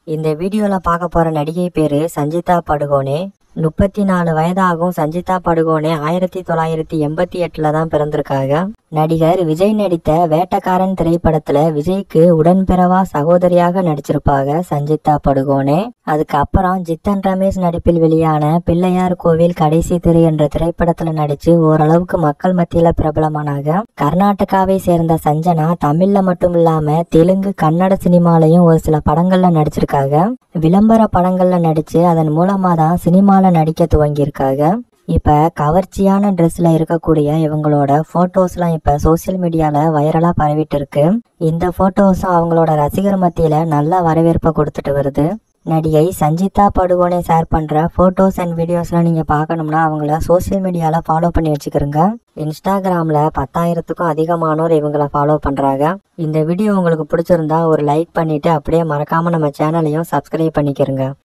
இந்த வீடியோல பார்க்க போற நடிகை பேரு சஞ்சிதா படுகோனே முப்பத்தி நாலு வயதாகும் சஞ்சிதா படுகோனே ஆயிரத்தி தொள்ளாயிரத்தி எண்பத்தி எட்டுல தான் பிறந்திருக்காங்க நடிகர் விஜய் நடித்த வேட்டக்காரன் திரைப்படத்துல விஜய்க்கு உடன்பிறவா சகோதரியாக நடிச்சிருப்பாங்க சஞ்சிதா படுகோனே அதுக்கப்புறம் ஜித்தன் ரமேஷ் நடிப்பில் வெளியான பிள்ளையார் கோவில் கடைசி திரு என்ற திரைப்படத்துல நடிச்சு ஓரளவுக்கு மக்கள் மத்தியில பிரபலமானாங்க கர்நாடகாவை சேர்ந்த சஞ்சனா தமிழ்ல மட்டும் இல்லாம தெலுங்கு கன்னட சினிமாலையும் ஒரு சில படங்கள்ல நடிச்சிருக்காங்க விளம்பர படங்கள்ல நடிச்சு அதன் மூலமா தான் சினிமால நடிக்க துவங்கியிருக்காங்க இப்ப கவர்ச்சியான ட்ரெஸ்ல இருக்கக்கூடிய இவங்களோட போட்டோஸ்லாம் இப்ப சோசியல் மீடியால வைரலா பரவிட்டு இருக்கு இந்த போட்டோஸும் அவங்களோட ரசிகர் மத்தியில நல்ல வரவேற்பை கொடுத்துட்டு வருது நடிகை சஞ்சிதா படுகோனே ஷேர் பண்ற போட்டோஸ் அண்ட் வீடியோஸ்லாம் நீங்க பார்க்கணும்னா அவங்கள சோசியல் மீடியால ஃபாலோ பண்ணி வச்சுக்கிறோங்க இன்ஸ்டாகிராம்ல பத்தாயிரத்துக்கும் அதிகமானோர் இவங்கள ஃபாலோ பண்றாங்க இந்த வீடியோ உங்களுக்கு பிடிச்சிருந்தா ஒரு லைக் பண்ணிட்டு அப்படியே மறக்காம நம்ம சேனலையும் சப்ஸ்கிரைப் பண்ணிக்கிறங்க